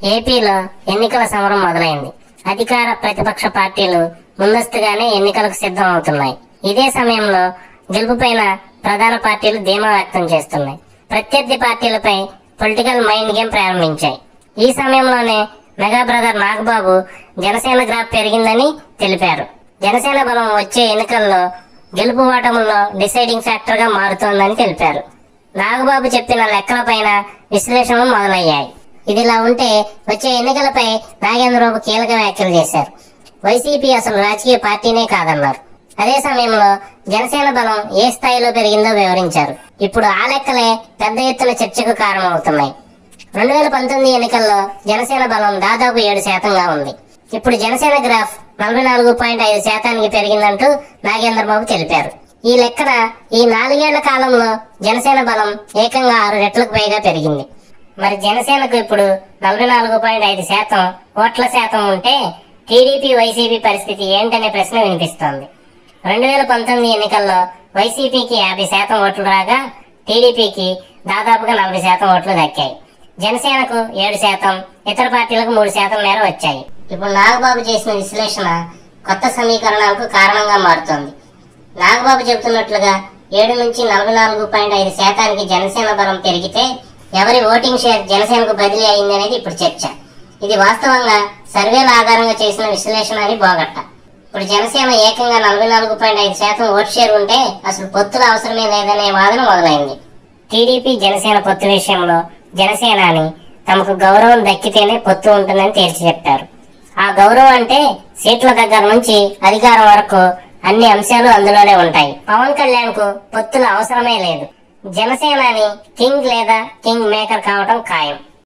ఏపీలో ఎన్నికల సమరం మొదలైంది అధికార ప్రతిపక్ష పార్టీలు ముందస్తుగానే ఎన్నికలకు సిద్ధం అవుతున్నాయి ఇదే సమయంలో గెలుపుపైన ప్రధాన పార్టీలు ధీమా వ్యక్తం చేస్తున్నాయి ప్రత్యర్థి పార్టీలపై పొలిటికల్ మైండ్ గేమ్ ప్రారంభించాయి ఈ సమయంలోనే mega brother Nagababu Janasena graph పెరిగిందని తెలిపారు జనసేన బలం వచ్చే ఎన్నికల్లో గెలుపు ఓటముల్లో డిసైడింగ్ ఫ్యాక్టర్ గా మారుతోందని తెలిపారు నాగబాబు చెప్పిన లెక్కలపైన విశ్లేషణలు మొదలయ్యాయి ఇదిలా ఉంటే వచ్చే ఎన్నికలపై నాగేంద్రబాబు కీలక వ్యాఖ్యలు చేశారు వైసీపీ అసలు రాజకీయ పార్టీనే కాదన్నారు అదే సమయంలో జనసేన బలం ఏ స్థాయిలో పెరిగిందో వివరించారు ఇప్పుడు ఆ లెక్కలే పెద్ద ఎత్తున చర్చకు కారణమవుతున్నాయి రెండు వేల పంతొమ్మిది ఎన్నికల్లో జనసేన బలం దాదాపు ఏడు శాతంగా ఉంది ఇప్పుడు జనసేన గ్రాఫ్ నలభై నాలుగు పాయింట్ ఐదు శాతానికి పెరిగిందంటూ నాగేంద్రబాబు తెలిపారు ఈ లెక్కన ఈ నాలుగేళ్ల కాలంలో జనసేన బలం ఏకంగా ఆరు రెట్లకు పైగా పెరిగింది మరి జనసేనకు ఇప్పుడు నలభై నాలుగు పాయింట్ ఐదు శాతం ఓట్ల శాతం ఉంటే టీడీపీ వైసీపీ పరిస్థితి ఏంటనే ప్రశ్న వినిపిస్తోంది రెండు వేల పంతొమ్మిది ఎన్నికల్లో వైసీపీకి యాభై శాతం ఓట్లు రాగా టీడీపీకి దాదాపుగా నలభై శాతం ఓట్లు దక్కాయి జనసేనకు ఏడు శాతం ఇతర పార్టీలకు మూడు శాతం మేర వచ్చాయి ఇప్పుడు నాగబాబు చేసిన విశ్లేషణ కొత్త సమీకరణాలకు కారణంగా మారుతోంది నాగబాబు చెబుతున్నట్లుగా ఏడు నుంచి నలభై నాలుగు పాయింట్ ఐదు శాతానికి జనసేన బలం పెరిగితే ఎవరి ఓటింగ్ షేర్ జనసేనకు బదిలీ అయింది అనేది ఇప్పుడు చర్చ ఇది వాస్తవంగా సర్వేల ఆధారంగా చేసిన విశ్లేషణ అని బోగట్ట ఇప్పుడు జనసేన ఏకంగా నలభై నాలుగు పాయింట్ ఐదు శాతం ఓట్ షేర్ ఉంటే అసలు పొత్తుల అవసరమే లేదనే వాదన మొదలైంది టీడీపీ జనసేన పొత్తు విషయంలో జనసేనాని తమకు గౌరవం దక్కితేనే పొత్తు ఉంటుందని తేల్చి చెప్పారు ఆ గౌరవం అంటే సీట్ల దగ్గర నుంచి అధికారం వరకు అన్ని అంశాలు అందులోనే ఉంటాయి పవన్ కళ్యాణ్ కు పొత్తుల అవసరమే లేదు జనసేనాని కింగ్ లేదా కింగ్ మేకర్ కావటం ఖాయం